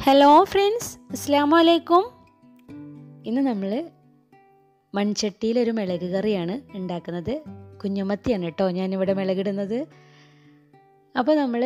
hello friends അസ്സാം വലൈക്കും ഇന്ന് നമ്മൾ മൺചട്ടിയിലൊരു മിളക് കറിയാണ് ഉണ്ടാക്കുന്നത് കുഞ്ഞുമത്തിയാണ് കേട്ടോ ഞാനിവിടെ മിളകിടുന്നത് അപ്പോൾ നമ്മൾ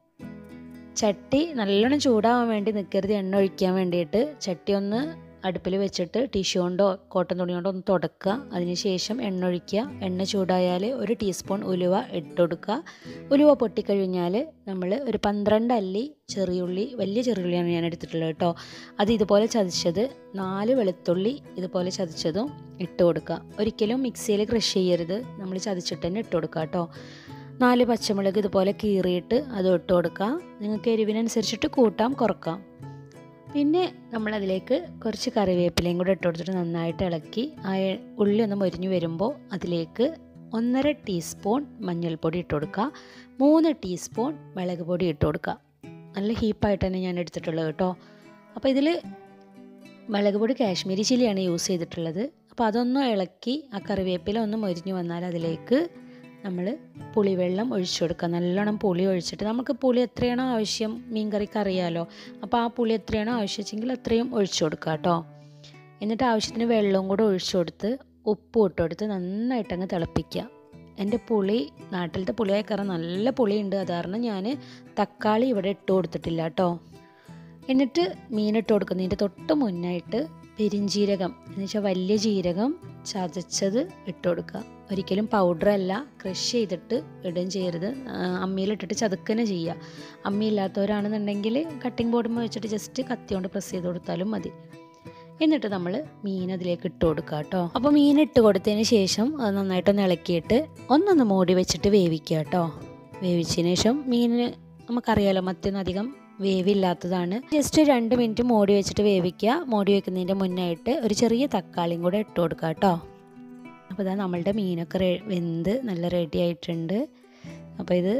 ചട്ടി നല്ലോണം ചൂടാവാൻ വേണ്ടി നിൽക്കരുത് എണ്ണ ഒഴിക്കാൻ വേണ്ടിയിട്ട് ചട്ടി ഒന്ന് അടുപ്പിൽ വെച്ചിട്ട് ടിഷ്യൂ കൊണ്ടോ കോട്ടൺ തുണി കൊണ്ടോ ഒന്ന് തുടക്കുക അതിനുശേഷം എണ്ണ ഒഴിക്കുക എണ്ണ ചൂടായാൽ ഒരു ടീസ്പൂൺ ഉലുവ ഇട്ട് കൊടുക്കുക ഉലുവ പൊട്ടിക്കഴിഞ്ഞാൽ നമ്മൾ ഒരു പന്ത്രണ്ട് അല്ലി ചെറിയുള്ളി വലിയ ചെറിയുള്ളിയാണ് ഞാൻ എടുത്തിട്ടുള്ളത് കേട്ടോ അത് ഇതുപോലെ ചതച്ചത് നാല് വെളുത്തുള്ളി ഇതുപോലെ ചതച്ചതും ഇട്ട് കൊടുക്കുക ഒരിക്കലും മിക്സിയിൽ ക്രഷ് ചെയ്യരുത് നമ്മൾ ചതച്ചിട്ട് തന്നെ ഇട്ട് കൊടുക്കുക കേട്ടോ നാല് പച്ചമുളക് ഇതുപോലെ കീറിയിട്ട് അത് ഇട്ട് കൊടുക്കുക നിങ്ങൾക്ക് എരിവിനനുസരിച്ചിട്ട് കൂട്ടാം കുറക്കാം പിന്നെ നമ്മളതിലേക്ക് കുറച്ച് കറിവേപ്പിലയും കൂടെ ഇട്ട് കൊടുത്തിട്ട് നന്നായിട്ട് ഇളക്കി ആ ഉള്ളി ഒന്ന് മൊരിഞ്ഞു വരുമ്പോൾ അതിലേക്ക് ഒന്നര ടീസ്പൂൺ മഞ്ഞൾപ്പൊടി ഇട്ട് കൊടുക്കുക മൂന്ന് ടീസ്പൂൺ മുളക് പൊടി ഇട്ട് കൊടുക്കുക നല്ല ഹീപ്പായിട്ട് തന്നെ ഞാൻ എടുത്തിട്ടുള്ളത് കേട്ടോ അപ്പോൾ ഇതിൽ മുളക് പൊടി കാശ്മീരി ചില്ലിയാണ് യൂസ് ചെയ്തിട്ടുള്ളത് അപ്പോൾ അതൊന്ന് ഇളക്കി ആ കറിവേപ്പില ഒന്ന് മൊരിഞ്ഞു വന്നാൽ അതിലേക്ക് നമ്മൾ പുളിവെള്ളം ഒഴിച്ചു കൊടുക്കുക നല്ലോണം പുളി ഒഴിച്ചിട്ട് നമുക്ക് പുളി എത്രയാണോ ആവശ്യം മീൻ കറിക്ക് അറിയാമല്ലോ അപ്പോൾ ആ പുളി എത്രയാണോ ആവശ്യമെങ്കിൽ അത്രയും ഒഴിച്ചു കൊടുക്കുക കേട്ടോ എന്നിട്ട് ആവശ്യത്തിന് വെള്ളവും കൂടെ ഒഴിച്ചു കൊടുത്ത് ഉപ്പും ഇട്ട് കൊടുത്ത് നന്നായിട്ട് അങ്ങ് തിളപ്പിക്കുക എൻ്റെ പുളി നാട്ടിലത്തെ പുളിയായ കാരണം നല്ല പുളിയുണ്ട് അത് കാരണം ഞാൻ തക്കാളി ഇവിടെ ഇട്ട് കൊടുത്തിട്ടില്ല കേട്ടോ എന്നിട്ട് മീനിട്ട് കൊടുക്കുന്നതിൻ്റെ തൊട്ട് മുന്നായിട്ട് പെരിഞ്ജീരകം എന്ന് വെച്ചാൽ വലിയ ജീരകം ചതച്ചത് ഇട്ട് കൊടുക്കുക ഒരിക്കലും പൗഡറല്ല ക്രഷ് ചെയ്തിട്ട് ഇടുകയും ചെയ്യരുത് അമ്മിയിലിട്ടിട്ട് ചതുക്കനെ ചെയ്യുക അമ്മി ഇല്ലാത്തവരാണെന്നുണ്ടെങ്കിൽ കട്ടിംഗ് ബോർഡുമ്പോൾ വെച്ചിട്ട് ജസ്റ്റ് കത്തി കൊണ്ട് പ്രസ് ചെയ്ത് കൊടുത്താലും മതി എന്നിട്ട് നമ്മൾ മീൻ അതിലേക്ക് ഇട്ട് കൊടുക്കുക കേട്ടോ അപ്പോൾ മീൻ ഇട്ട് കൊടുത്തതിന് ശേഷം അത് നന്നായിട്ടൊന്ന് ഇളക്കിയിട്ട് ഒന്നൊന്ന് മൂടി വെച്ചിട്ട് വേവിക്കുക കേട്ടോ വേവിച്ചതിന് ശേഷം മീനിന് നമുക്കറിയാലോ മറ്റൊന്നും അധികം വേവില്ലാത്തതാണ് ജസ്റ്റ് രണ്ട് മിനിറ്റ് മൂടി വെച്ചിട്ട് വേവിക്കുക മൂടി വെക്കുന്നതിൻ്റെ മുന്നായിട്ട് ഒരു ചെറിയ തക്കാളിയും കൂടെ ഇട്ട് കൊടുക്കുക കേട്ടോ അപ്പോൾ ഇതാ നമ്മളുടെ മീനൊക്കെ റെ വെന്ത് നല്ല റെഡി ആയിട്ടുണ്ട് അപ്പോൾ ഇത്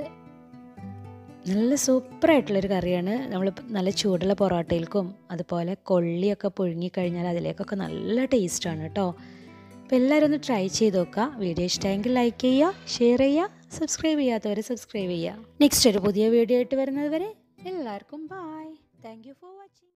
നല്ല സൂപ്പറായിട്ടുള്ളൊരു കറിയാണ് നമ്മൾ നല്ല ചൂടുള്ള പൊറോട്ടയിൽക്കും അതുപോലെ കൊള്ളിയൊക്കെ പുഴുങ്ങിക്കഴിഞ്ഞാൽ അതിലേക്കൊക്കെ നല്ല ടേസ്റ്റാണ് കേട്ടോ അപ്പോൾ എല്ലാവരും ഒന്ന് ട്രൈ ചെയ്ത് നോക്കുക വീഡിയോ ഇഷ്ടമെങ്കിൽ ലൈക്ക് ചെയ്യുക ഷെയർ ചെയ്യുക സബ്സ്ക്രൈബ് ചെയ്യാത്തവർ സബ്സ്ക്രൈബ് ചെയ്യുക നെക്സ്റ്റ് ഒരു പുതിയ വീഡിയോ ആയിട്ട് വരുന്നത് വരെ എല്ലാവർക്കും bye thank you for watching